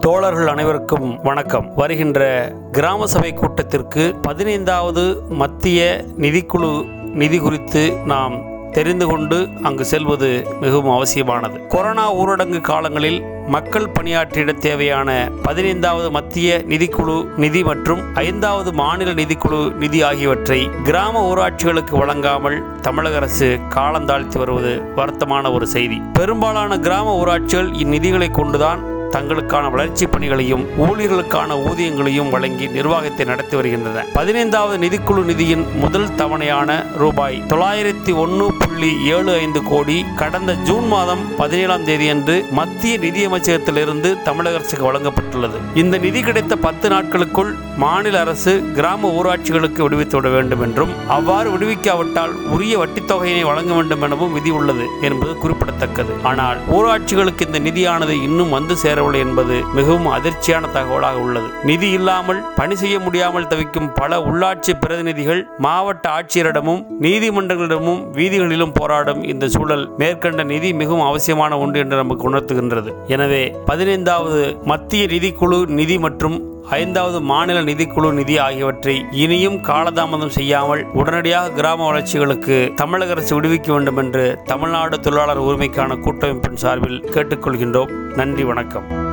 தோழர்கள் அனைவருக்கும் வணக்கம் வருகின்ற கிராம சபை கூட்டத்திற்கு பதினைந்தாவது மத்திய நிதிக்குழு நிதி குறித்து நாம் தெரிந்து கொண்டு அங்கு செல்வது மிகவும் அவசியமானது கொரோனா ஊரடங்கு காலங்களில் மக்கள் பணியாற்றிட தேவையான பதினைந்தாவது மத்திய நிதிக்குழு நிதி மற்றும் ஐந்தாவது மாநில நிதிக்குழு நிதி ஆகியவற்றை கிராம ஊராட்சிகளுக்கு வழங்காமல் தமிழக அரசு காலந்தாழ்த்தி வருவது வருத்தமான ஒரு செய்தி பெரும்பாலான கிராம ஊராட்சிகள் இந்நிதிகளை கொண்டுதான் தங்களுக்கான வளர்ச்சி பணிகளையும் ஊழியர்களுக்கான ஊதியங்களையும் வழங்கி நிர்வாகத்தை நடத்தி வருகின்றன பதினைந்தாவது நிதிக்குழு நிதியின் முதல் தவணையான ரூபாய் தொள்ளாயிரத்தி ஒன்று புள்ளி ஏழு ஐந்து கோடி கடந்த ஜூன் மாதம் பதினேழாம் தேதியன்று மத்திய நிதியமைச்சகத்திலிருந்து தமிழக அரசுக்கு வழங்கப்பட்டுள்ளது இந்த நிதி கிடைத்த பத்து நாட்களுக்குள் மாநில அரசு கிராம ஊராட்சிகளுக்கு விடுவித்துவிட வேண்டும் என்றும் அவ்வாறு விடுவிக்காவிட்டால் உரிய வட்டித் தொகையினை வழங்க வேண்டும் எனவும் விதி உள்ளது என்பது குறிப்பிடத்தக்கது ஆனால் ஊராட்சிகளுக்கு இந்த நிதியானது இன்னும் வந்து சேரவில்லை என்பது மிகவும் அதிர்ச்சியான தகவலாக உள்ளது நிதி இல்லாமல் பணி செய்ய முடியாமல் தவிக்கும் பல உள்ளாட்சி பிரதிநிதிகள் மாவட்ட ஆட்சியரிடமும் நீதிமன்றங்களிடமும் வீதிகளிலும் போராடும் இந்த சூழல் மேற்கண்ட நிதி மிகவும் அவசியமான ஒன்று என்று நமக்கு உணர்த்துகின்றது எனவே பதினைந்தாவது மத்திய நிதிக்குழு நிதி மற்றும் ஐந்தாவது மாநில நிதிக்குழு நிதி ஆகியவற்றை இனியும் காலதாமதம் செய்யாமல் உடனடியாக கிராம வளர்ச்சிகளுக்கு தமிழக அரசு விடுவிக்க வேண்டும் என்று தமிழ்நாடு தொழிலாளர் உரிமைக்கான கூட்டமைப்பின் சார்பில் கேட்டுக்கொள்கின்றோம் நன்றி வணக்கம்